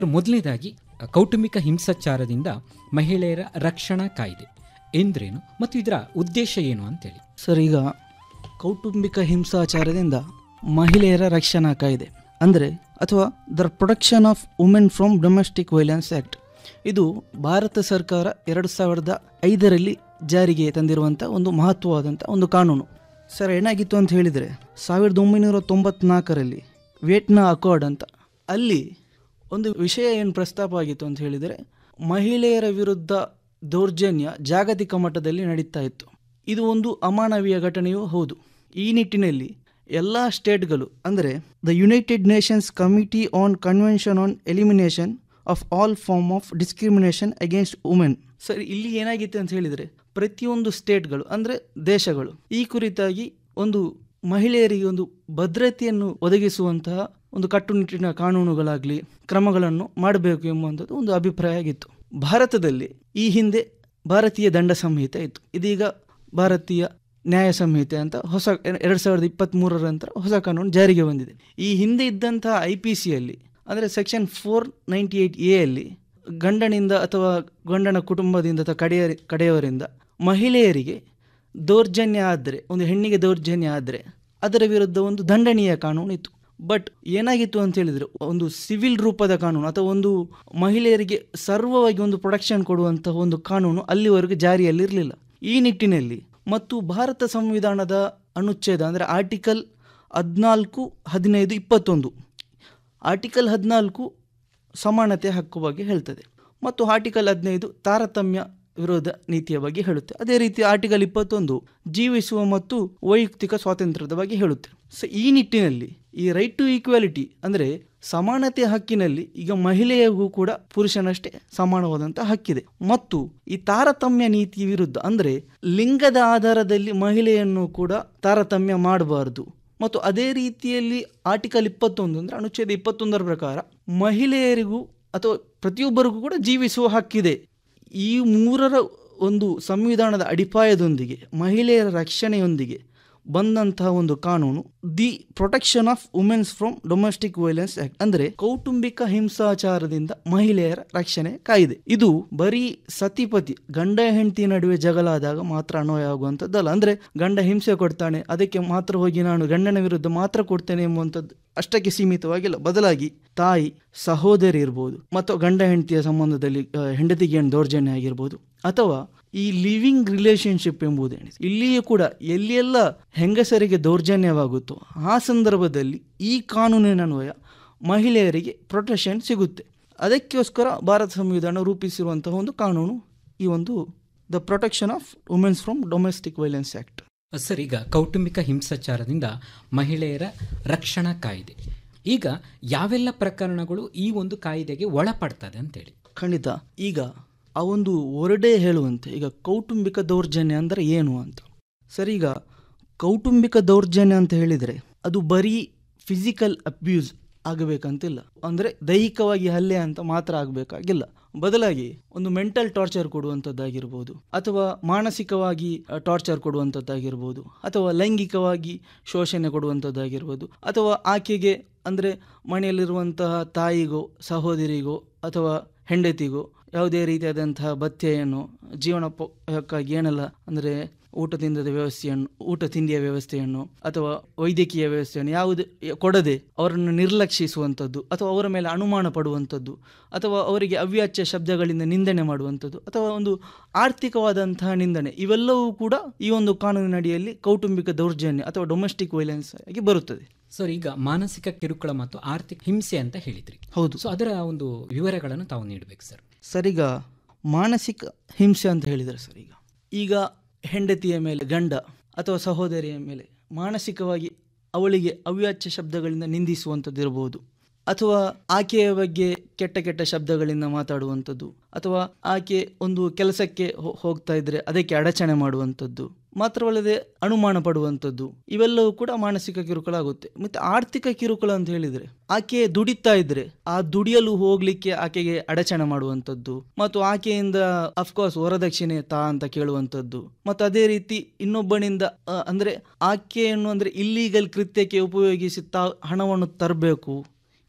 ಮೊದಲನೇದಾಗಿ ಕೌಟುಂಬಿಕ ಹಿಂಸಾಚಾರದಿಂದ ಮಹಿಳೆಯರ ರಕ್ಷಣಾ ಕಾಯ್ದೆ ಎಂದ್ರೇನು ಮತ್ತು ಇದರ ಉದ್ದೇಶ ಏನು ಅಂತೇಳಿ ಸರ್ ಈಗ ಕೌಟುಂಬಿಕ ಹಿಂಸಾಚಾರದಿಂದ ಮಹಿಳೆಯರ ರಕ್ಷಣಾ ಕಾಯ್ದೆ ಅಂದರೆ ಅಥವಾ the protection of women from domestic violence act ಇದು ಭಾರತ ಸರ್ಕಾರ ಎರಡು ಸಾವಿರದ ಐದರಲ್ಲಿ ಜಾರಿಗೆ ತಂದಿರುವಂಥ ಒಂದು ಮಹತ್ವವಾದಂಥ ಒಂದು ಕಾನೂನು ಸರ್ ಏನಾಗಿತ್ತು ಅಂತ ಹೇಳಿದರೆ ಸಾವಿರದ ಒಂಬೈನೂರ ತೊಂಬತ್ನಾಲ್ಕರಲ್ಲಿ ವಿಯೆಟ್ನಾ ಅಕಾರ್ಡ್ ಅಂತ ಅಲ್ಲಿ ಒಂದು ವಿಷಯ ಏನು ಪ್ರಸ್ತಾಪ ಆಗಿತ್ತು ಅಂತ ಹೇಳಿದರೆ ಮಹಿಳೆಯರ ವಿರುದ್ಧ ದೌರ್ಜನ್ಯ ಜಾಗತಿಕ ಮಟ್ಟದಲ್ಲಿ ನಡೀತಾ ಇತ್ತು ಇದು ಒಂದು ಅಮಾನವೀಯ ಘಟನೆಯೂ ಹೌದು ಈ ನಿಟ್ಟಿನಲ್ಲಿ ಎಲ್ಲ ಸ್ಟೇಟ್ಗಳು ಅಂದರೆ the United Nations committee on convention on elimination of all form of discrimination against women ಸರಿ ಇಲ್ಲಿ ಏನಾಗಿತ್ತು ಅಂತ ಹೇಳಿದರೆ ಪ್ರತಿಯೊಂದು ಸ್ಟೇಟ್ಗಳು ಅಂದರೆ ದೇಶಗಳು ಈ ಕುರಿತಾಗಿ ಒಂದು ಮಹಿಳೆಯರಿಗೆ ಒಂದು ಭದ್ರತೆಯನ್ನು ಒದಗಿಸುವಂತಹ ಒಂದು ಕಟ್ಟುನಿಟ್ಟಿನ ಕಾನೂನುಗಳಾಗಲಿ ಕ್ರಮಗಳನ್ನು ಮಾಡಬೇಕು ಎಂಬುವಂಥದ್ದು ಒಂದು ಅಭಿಪ್ರಾಯ ಆಗಿತ್ತು ಭಾರತದಲ್ಲಿ ಈ ಹಿಂದೆ ಭಾರತೀಯ ದಂಡ ಸಂಹಿತೆ ಇತ್ತು ಇದೀಗ ಭಾರತೀಯ ನ್ಯಾಯ ಸಂಹಿತೆ ಅಂತ ಹೊಸ ಎರಡು ಸಾವಿರದ ಇಪ್ಪತ್ತ್ಮೂರರ ನಂತರ ಹೊಸ ಕಾನೂನು ಜಾರಿಗೆ ಬಂದಿದೆ ಈ ಹಿಂದೆ ಇದ್ದಂತಹ ಐ ಪಿ ಸಿಯಲ್ಲಿ ಅಂದರೆ section four ninety eight A ಅಲ್ಲಿ ಗಂಡನಿಂದ ಅಥವಾ ಗಂಡನ ಕುಟುಂಬದಿಂದ ಅಥವಾ ಕಡೆಯ ಕಡೆಯವರಿಂದ ಮಹಿಳೆಯರಿಗೆ ದೌರ್ಜನ್ಯ ಆದರೆ ಒಂದು ಹೆಣ್ಣಿಗೆ ದೌರ್ಜನ್ಯ ಆದರೆ ಅದರ ವಿರುದ್ಧ ಒಂದು ದಂಡನೀಯ ಕಾನೂನು ಇತ್ತು ಬಟ್ ಏನಾಗಿತ್ತು ಅಂತ ಹೇಳಿದರೆ ಒಂದು ಸಿವಿಲ್ ರೂಪದ ಕಾನೂನು ಅಥವಾ ಒಂದು ಮಹಿಳೆಯರಿಗೆ ಸರ್ವವಾಗಿ ಒಂದು ಪ್ರೊಟೆಕ್ಷನ್ ಕೊಡುವಂತಹ ಒಂದು ಕಾನೂನು ಅಲ್ಲಿವರೆಗೂ ಜಾರಿಯಲ್ಲಿರಲಿಲ್ಲ ಈ ನಿಟ್ಟಿನಲ್ಲಿ ಮತ್ತು ಭಾರತ ಸಂವಿಧಾನದ ಅನುಚ್ಛೇದ ಅಂದರೆ ಆರ್ಟಿಕಲ್ ಹದಿನಾಲ್ಕು ಹದಿನೈದು ಇಪ್ಪತ್ತೊಂದು ಆರ್ಟಿಕಲ್ ಹದಿನಾಲ್ಕು ಸಮಾನತೆ ಹಕ್ಕು ಬಗ್ಗೆ ಹೇಳ್ತದೆ ಮತ್ತು ಆರ್ಟಿಕಲ್ ಹದಿನೈದು ತಾರತಮ್ಯ ವಿರೋಧ ನೀತಿಯ ಬಗ್ಗೆ ಹೇಳುತ್ತೆ ಅದೇ ರೀತಿ ಆರ್ಟಿಕಲ್ ಇಪ್ಪತ್ತೊಂದು ಜೀವಿಸುವ ಮತ್ತು ವೈಯಕ್ತಿಕ ಸ್ವಾತಂತ್ರ್ಯದ ಬಗ್ಗೆ ಹೇಳುತ್ತೆ ಸೊ ಈ ನಿಟ್ಟಿನಲ್ಲಿ ಈ ರೈಟ್ ಟು ಈಕ್ವಾಲಿಟಿ ಅಂದರೆ ಸಮಾನತೆ ಹಕ್ಕಿನಲ್ಲಿ ಈಗ ಮಹಿಳೆಯಗೂ ಕೂಡ ಪುರುಷನಷ್ಟೇ ಸಮಾನವಾದಂಥ ಹಕ್ಕಿದೆ ಮತ್ತು ಈ ತಾರತಮ್ಯ ನೀತಿ ವಿರುದ್ಧ ಅಂದರೆ ಲಿಂಗದ ಆಧಾರದಲ್ಲಿ ಮಹಿಳೆಯನ್ನು ಕೂಡ ತಾರತಮ್ಯ ಮಾಡಬಾರ್ದು ಮತ್ತು ಅದೇ ರೀತಿಯಲ್ಲಿ ಆರ್ಟಿಕಲ್ ಇಪ್ಪತ್ತೊಂದು ಅಂದರೆ ಅನುಚ್ಛೇದ ಇಪ್ಪತ್ತೊಂದರ ಪ್ರಕಾರ ಮಹಿಳೆಯರಿಗೂ ಅಥವಾ ಪ್ರತಿಯೊಬ್ಬರಿಗೂ ಕೂಡ ಜೀವಿಸುವ ಹಕ್ಕಿದೆ ಈ ಮೂರರ ಒಂದು ಸಂವಿಧಾನದ ಅಡಿಪಾಯದೊಂದಿಗೆ ಮಹಿಳೆಯರ ರಕ್ಷಣೆಯೊಂದಿಗೆ ಬಂದಂತಹ ಒಂದು ಕಾನೂನು the protection of women's from domestic violence act ಅಂದರೆ ಕೌಟುಂಬಿಕ ಹಿಂಸಾಚಾರದಿಂದ ಮಹಿಳೆಯರ ರಕ್ಷಣೆ ಕಾಯ್ದೆ ಇದು ಬರೀ ಸತಿಪತಿ ಗಂಡ ಹೆಂಡತಿ ನಡುವೆ ಜಗಳಾದಾಗ ಮಾತ್ರ ಅನ್ವಯ ಆಗುವಂಥದ್ದಲ್ಲ ಅಂದ್ರೆ ಗಂಡ ಹಿಂಸೆ ಕೊಡ್ತಾನೆ ಅದಕ್ಕೆ ಮಾತ್ರ ಹೋಗಿ ನಾನು ಗಂಡನ ವಿರುದ್ಧ ಮಾತ್ರ ಕೊಡ್ತೇನೆ ಎಂಬುವಂಥದ್ದು ಅಷ್ಟಕ್ಕೆ ಸೀಮಿತವಾಗಿಲ್ಲ ಬದಲಾಗಿ ತಾಯಿ ಸಹೋದರಿ ಇರ್ಬೋದು ಮತ್ತು ಗಂಡ ಹೆಂಡತಿಯ ಸಂಬಂಧದಲ್ಲಿ ಆ, ಹೆಂಡತಿಗೆ ಏನು ದೌರ್ಜನ್ಯ ಆಗಿರ್ಬೋದು ಅಥವಾ ಈ ಲಿವಿಂಗ್ ರಿಲೇಶನ್ಶಿಪ್ ಎಂಬುದೇನಿದೆ ಇಲ್ಲಿಯೂ ಕೂಡ ಎಲ್ಲೆಲ್ಲ ಹೆಂಗಸರಿಗೆ ದೌರ್ಜನ್ಯವಾಗುತ್ತೋ ಆ ಸಂದರ್ಭದಲ್ಲಿ ಈ ಕಾನೂನಿನ ಅನ್ವಯ ಮಹಿಳೆಯರಿಗೆ ಪ್ರೊಟೆಕ್ಷನ್ ಸಿಗುತ್ತೆ ಅದಕ್ಕೋಸ್ಕರ ಭಾರತ ಸಂವಿಧಾನ ರೂಪಿಸಿರುವಂತಹ ಒಂದು ಕಾನೂನು ಈ ಒಂದು the protection of women's from domestic violence act sir ಈಗ ಕೌಟುಂಬಿಕ ಹಿಂಸಾಚಾರದಿಂದ ಮಹಿಳೆಯರ ರಕ್ಷಣಾ ಕಾಯ್ದೆ ಈಗ ಯಾವೆಲ್ಲ ಪ್ರಕರಣಗಳು ಈ ಒಂದು ಕಾಯ್ದೆಗೆ ಒಳಪಡ್ತದೆ ಅಂತೇಳಿ ಖಂಡಿತ ಈಗ ಆ ಒಂದು ಹೊರಡೇ ಹೇಳುವಂತೆ ಈಗ ಕೌಟುಂಬಿಕ ದೌರ್ಜನ್ಯ ಅಂದರೆ ಏನು ಅಂತ ಸರಿ ಈಗ ಕೌಟುಂಬಿಕ ದೌರ್ಜನ್ಯ ಅಂತ ಹೇಳಿದರೆ ಅದು ಬರೀ ಫಿಸಿಕಲ್ ಅಬ್ಯೂಸ್ ಆಗಬೇಕಂತಿಲ್ಲ ಅಂದರೆ ದೈಹಿಕವಾಗಿ ಹಲ್ಲೆ ಅಂತ ಮಾತ್ರ ಆಗಬೇಕಾಗಿಲ್ಲ ಬದಲಾಗಿ ಒಂದು ಮೆಂಟಲ್ ಟಾರ್ಚರ್ ಕೊಡುವಂಥದ್ದಾಗಿರ್ಬೋದು ಅಥವಾ ಮಾನಸಿಕವಾಗಿ ಟಾರ್ಚರ್ ಕೊಡುವಂಥದ್ದಾಗಿರ್ಬೋದು ಅಥವಾ ಲೈಂಗಿಕವಾಗಿ ಶೋಷಣೆ ಕೊಡುವಂಥದ್ದಾಗಿರ್ಬೋದು ಅಥವಾ ಆಕೆಗೆ ಅಂದರೆ ಮನೆಯಲ್ಲಿರುವಂತಹ ತಾಯಿಗೋ ಸಹೋದರಿಗೋ ಅಥವಾ ಹೆಂಡತಿಗೋ ಯಾವುದೇ ರೀತಿಯಾದಂತಹ ಭತ್ಯೆಯನ್ನು ಜೀವನಕ್ಕಾಗಿ ಏನೆಲ್ಲ ಅಂದರೆ ಊಟ ತಿಂದದ ವ್ಯವಸ್ಥೆಯನ್ನು ಊಟ ತಿಂಡಿಯ ವ್ಯವಸ್ಥೆಯನ್ನು ಅಥವಾ ವೈದ್ಯಕೀಯ ವ್ಯವಸ್ಥೆಯನ್ನು ಯಾವುದು ಕೊಡದೆ ಅವರನ್ನು ನಿರ್ಲಕ್ಷಿಸುವಂಥದ್ದು ಅಥವಾ ಅವರ ಮೇಲೆ ಅನುಮಾನ ಪಡುವಂಥದ್ದು ಅಥವಾ ಅವರಿಗೆ ಅವ್ಯಾಚ್ಯ ಶಬ್ದಗಳಿಂದ ನಿಂದನೆ ಮಾಡುವಂಥದ್ದು ಅಥವಾ ಒಂದು ಆರ್ಥಿಕವಾದಂತಹ ನಿಂದನೆ ಇವೆಲ್ಲವೂ ಕೂಡ ಈ ಒಂದು ಕಾನೂನಿನಡಿಯಲ್ಲಿ ಕೌಟುಂಬಿಕ ದೌರ್ಜನ್ಯ ಅಥವಾ ಡೊಮೆಸ್ಟಿಕ್ ವೈಲೆನ್ಸ್ ಆಗಿ ಬರುತ್ತದೆ ಸರ್ ಈಗ ಮಾನಸಿಕ ಕಿರುಕುಳ ಮತ್ತು ಆರ್ಥಿಕ ಹಿಂಸೆ ಅಂತ ಹೇಳಿದ್ರಿ ಹೌದು ಸೊ ಅದರ ಒಂದು ವಿವರಗಳನ್ನು ತಾವು ನೀಡಬೇಕು ಸರ್ ಸರಿಗ ಮಾನಸಿಕ ಹಿಂಸೆ ಅಂತ ಹೇಳಿದರೆ ಸರ್ ಈಗ ಈಗ ಹೆಂಡತಿಯ ಮೇಲೆ ಗಂಡ ಅಥವಾ ಸಹೋದರಿಯ ಮೇಲೆ ಮಾನಸಿಕವಾಗಿ ಅವಳಿಗೆ ಅವ್ಯಾಚ್ಯ ಶಬ್ದಗಳಿಂದ ನಿಂದಿಸುವಂಥದ್ದು ಇರಬಹುದು ಅಥವಾ ಆಕೆಯ ಬಗ್ಗೆ ಕೆಟ್ಟ ಕೆಟ್ಟ ಶಬ್ದಗಳಿಂದ ಮಾತಾಡುವಂಥದ್ದು ಅಥವಾ ಆಕೆ ಒಂದು ಕೆಲಸಕ್ಕೆ ಹೋ- ಹೋಗ್ತಾ ಇದ್ರೆ ಅದಕ್ಕೆ ಅಡಚಣೆ ಮಾಡುವಂಥದ್ದು ಮಾತ್ರವಲ್ಲದೆ ಅನುಮಾನ ಪಡುವಂಥದ್ದು ಇವೆಲ್ಲವೂ ಕೂಡ ಮಾನಸಿಕ ಕಿರುಕುಳ ಆಗುತ್ತೆ ಮತ್ತೆ ಆರ್ಥಿಕ ಕಿರುಕುಳ ಅಂತ ಹೇಳಿದ್ರೆ ಆಕೆ ದುಡಿತಾ ಇದ್ರೆ ಆ ದುಡಿಯಲು ಹೋಗ್ಲಿಕ್ಕೆ ಆಕೆಗೆ ಅಡಚಣೆ ಮಾಡುವಂಥದ್ದು ಮತ್ತು ಆಕೆಯಿಂದ ಅಫ್ಕೋರ್ಸ್ ವರದಕ್ಷಿಣೆ ತಾ ಅಂತ ಕೇಳುವಂಥದ್ದು ಮತ್ತು ಅದೇ ರೀತಿ ಇನ್ನೊಬ್ಬನಿಂದ ಆ, ಅಂದ್ರೆ ಆಕೆಯನ್ನು ಅಂದ್ರೆ ಇಲ್ಲೀಗಲ್ ಕೃತ್ಯಕ್ಕೆ ಉಪಯೋಗಿಸಿ ತಾ ಹಣವನ್ನು ತರಬೇಕು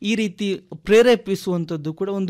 ಈ ರೀತಿ ಪ್ರೇರೇಪಿಸುವಂಥದ್ದು ಕೂಡ ಒಂದು